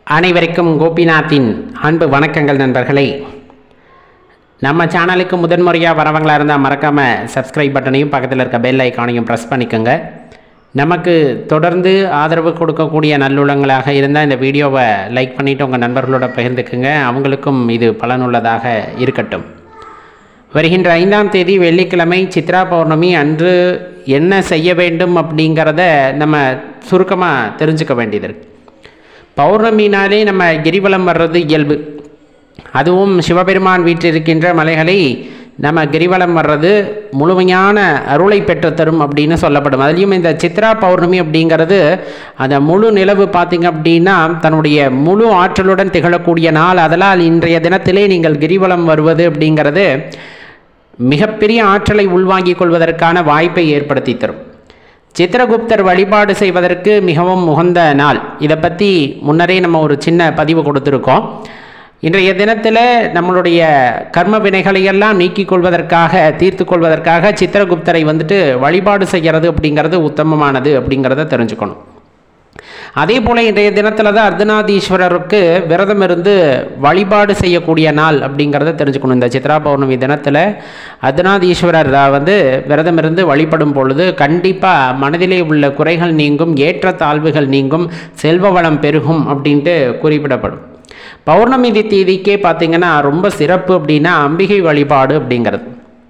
அனைவருக்கும் கோபிநாத்தின் அன்பு வணக்கங்கள் நண்பர்களே நம்ம சேனலுக்கு முதன்முறையாக வரவங்களா இருந்தால் மறக்காமல் சப்ஸ்கிரைப் பட்டனையும் பக்கத்தில் இருக்க பெல் ஐக்கானையும் ப்ரெஸ் பண்ணிக்கோங்க நமக்கு தொடர்ந்து ஆதரவு கொடுக்கக்கூடிய நல்லுள்ளங்களாக இருந்தால் இந்த வீடியோவை லைக் பண்ணிவிட்டு உங்கள் நண்பர்களோட பகிர்ந்துக்குங்க அவங்களுக்கும் இது பலனுள்ளதாக இருக்கட்டும் வருகின்ற ஐந்தாம் தேதி வெள்ளிக்கிழமை சித்ரா பௌர்ணமி அன்று என்ன செய்ய வேண்டும் அப்படிங்கிறத நம்ம சுருக்கமாக தெரிஞ்சுக்க வேண்டியது இருக்கு பௌர்ணமினாலே நம்ம கிரிவலம் வர்றது இயல்பு அதுவும் சிவபெருமான் வீட்டில் இருக்கின்ற மலைகளை நம்ம கிரிவலம் வர்றது முழுமையான அருளை பெற்று தரும் அப்படின்னு சொல்லப்படும் அதுலேயும் இந்த சித்ரா பௌர்ணமி அப்படிங்கிறது அந்த முழு நிலவு பார்த்திங்க அப்படின்னா தன்னுடைய முழு ஆற்றலுடன் திகழக்கூடிய நாள் அதனால் இன்றைய தினத்திலே நீங்கள் கிரிவலம் வருவது அப்படிங்கிறது மிகப்பெரிய ஆற்றலை உள்வாங்கிக் கொள்வதற்கான வாய்ப்பை ஏற்படுத்தி தரும் சித்திரகுப்தர் வழிபாடு செய்வதற்கு மிகவும் உகந்த நாள் இதை பற்றி முன்னரே நம்ம ஒரு சின்ன பதிவு கொடுத்துருக்கோம் இன்றைய தினத்தில் நம்மளுடைய கர்ம வினைகளையெல்லாம் நீக்கிக் கொள்வதற்காக தீர்த்து கொள்வதற்காக சித்திரகுப்தரை வந்துட்டு வழிபாடு செய்கிறது அப்படிங்கிறது உத்தமமானது அப்படிங்கிறத தெரிஞ்சுக்கணும் அதே போல் இன்றைய தினத்தில் தான் அர்த்தநாதீஸ்வரருக்கு விரதம் இருந்து வழிபாடு செய்யக்கூடிய நாள் அப்படிங்கிறத தெரிஞ்சுக்கணும் இந்த சித்ரா பௌர்ணமி தினத்தில் அர்த்தநாதீஸ்வரர் வந்து விரதம் இருந்து வழிபடும் பொழுது கண்டிப்பாக மனதிலே உள்ள குறைகள் நீங்கும் ஏற்ற தாழ்வுகள் நீங்கும் செல்வ வளம் பெருகும் அப்படின்ட்டு குறிப்பிடப்படும் பௌர்ணமி தேதிக்கே பார்த்தீங்கன்னா ரொம்ப சிறப்பு அப்படின்னா அம்பிகை வழிபாடு அப்படிங்கிறது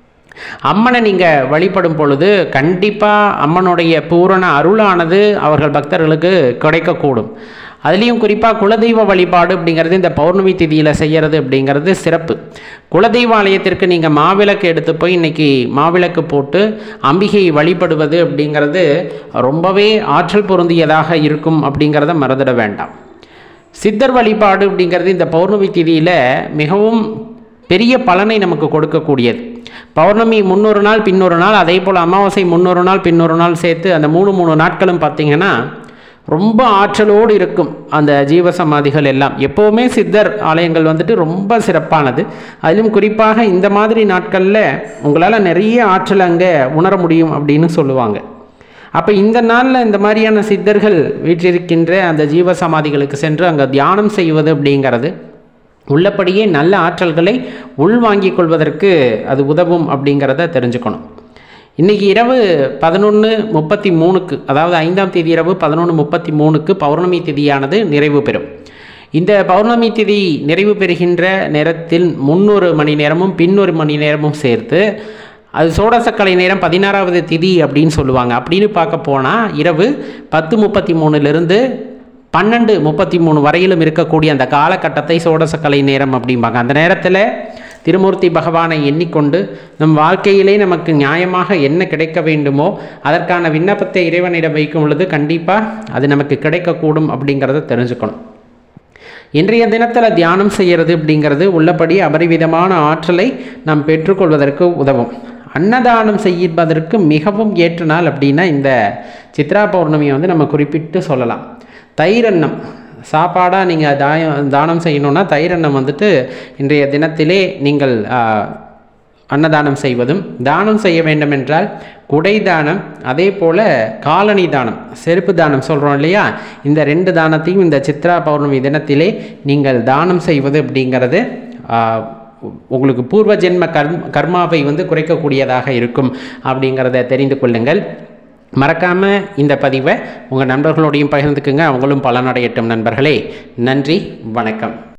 அம்மனை நீங்கள் வழிபடும் பொழுது கண்டிப்பாக அம்மனுடைய பூரண அருளானது அவர்கள் பக்தர்களுக்கு கிடைக்கக்கூடும் அதுலேயும் குறிப்பாக குலதெய்வ வழிபாடு அப்படிங்கிறது இந்த பௌர்ணமி திதியில் செய்கிறது அப்படிங்கிறது சிறப்பு குலதெய்வ ஆலயத்திற்கு நீங்கள் மாவிளக்கு எடுத்து போய் இன்றைக்கி மாவிளக்கு போட்டு அம்பிகையை வழிபடுவது அப்படிங்கிறது ரொம்பவே ஆற்றல் பொருந்தியதாக இருக்கும் அப்படிங்கிறத மறந்துட வேண்டாம் சித்தர் வழிபாடு அப்படிங்கிறது இந்த பௌர்ணமி திதியில் மிகவும் பெரிய பலனை நமக்கு கொடுக்கக்கூடியது பௌர்ணமி முன்னொரு நாள் பின்னொரு நாள் அதே போல் அமாவாசை முன்னொரு நாள் பின்னொரு நாள் சேர்த்து அந்த மூணு மூணு நாட்களும் பார்த்திங்கன்னா ரொம்ப ஆற்றலோடு இருக்கும் அந்த ஜீவசமாதிகள் எல்லாம் எப்போவுமே சித்தர் ஆலயங்கள் வந்துட்டு ரொம்ப சிறப்பானது அதிலும் குறிப்பாக இந்த மாதிரி நாட்களில் உங்களால் நிறைய ஆற்றல் அங்கே உணர முடியும் அப்படின்னு சொல்லுவாங்க அப்போ இந்த நாளில் இந்த மாதிரியான சித்தர்கள் வீற்றிருக்கின்ற அந்த ஜீவசமாதிகளுக்கு சென்று அங்கே தியானம் செய்வது அப்படிங்கிறது உள்ளபடியே நல்ல ஆற்றல்களை உள்வாங்கிக் கொள்வதற்கு அது உதவும் அப்படிங்கிறத தெரிஞ்சுக்கணும் இன்றைக்கி இரவு பதினொன்று முப்பத்தி மூணுக்கு அதாவது ஐந்தாம் தேதி இரவு பதினொன்று முப்பத்தி மூணுக்கு பௌர்ணமி திதியானது நிறைவு பெறும் இந்த பௌர்ணமி திதி நிறைவு பெறுகின்ற நேரத்தில் முன்னொரு மணி நேரமும் பின்னொரு மணி நேரமும் சேர்த்து அது சோடசக்கலை நேரம் பதினாறாவது திதி அப்படின்னு சொல்லுவாங்க அப்படின்னு பார்க்க போனால் இரவு பத்து முப்பத்தி மூணுலேருந்து பன்னெண்டு முப்பத்தி மூணு வரையிலும் இருக்கக்கூடிய அந்த காலகட்டத்தை சோடசக்கலை நேரம் அப்படிம்பாங்க அந்த நேரத்தில் திருமூர்த்தி பகவானை எண்ணிக்கொண்டு நம் வாழ்க்கையிலே நமக்கு நியாயமாக என்ன கிடைக்க வேண்டுமோ அதற்கான விண்ணப்பத்தை இறைவனிடம் வைக்கும் பொழுது கண்டிப்பாக அது நமக்கு கிடைக்கக்கூடும் அப்படிங்கிறத தெரிஞ்சுக்கணும் இன்றைய தினத்தில் தியானம் செய்கிறது அப்படிங்கிறது உள்ளபடி அபரிவிதமான ஆற்றலை நாம் பெற்றுக்கொள்வதற்கு உதவும் அன்னதானம் செய்வதற்கு மிகவும் ஏற்ற நாள் அப்படின்னா இந்த சித்ரா பௌர்ணமியை வந்து நம்ம குறிப்பிட்டு சொல்லலாம் தைரன்னம் சாப்பாடாக நீங்கள் தாயம் தானம் செய்யணுன்னா தைரன்னம் வந்துட்டு இன்றைய தினத்திலே நீங்கள் அன்னதானம் செய்வதும் தானம் செய்ய வேண்டும் என்றால் குடை தானம் அதே போல் காலனி தானம் செருப்பு தானம் சொல்கிறோம் இல்லையா இந்த ரெண்டு தானத்தையும் இந்த சித்ரா பௌர்ணமி தினத்திலே நீங்கள் தானம் செய்வது அப்படிங்கிறது உங்களுக்கு பூர்வ ஜென்ம கர்ம கர்மாவை வந்து குறைக்கக்கூடியதாக இருக்கும் அப்படிங்கிறத தெரிந்து கொள்ளுங்கள் மறக்காமல் இந்த பதிவை உங்கள் நண்பர்களோடையும் பகிர்ந்துக்குங்க அவங்களும் பலனடையட்டும் நண்பர்களே நன்றி வணக்கம்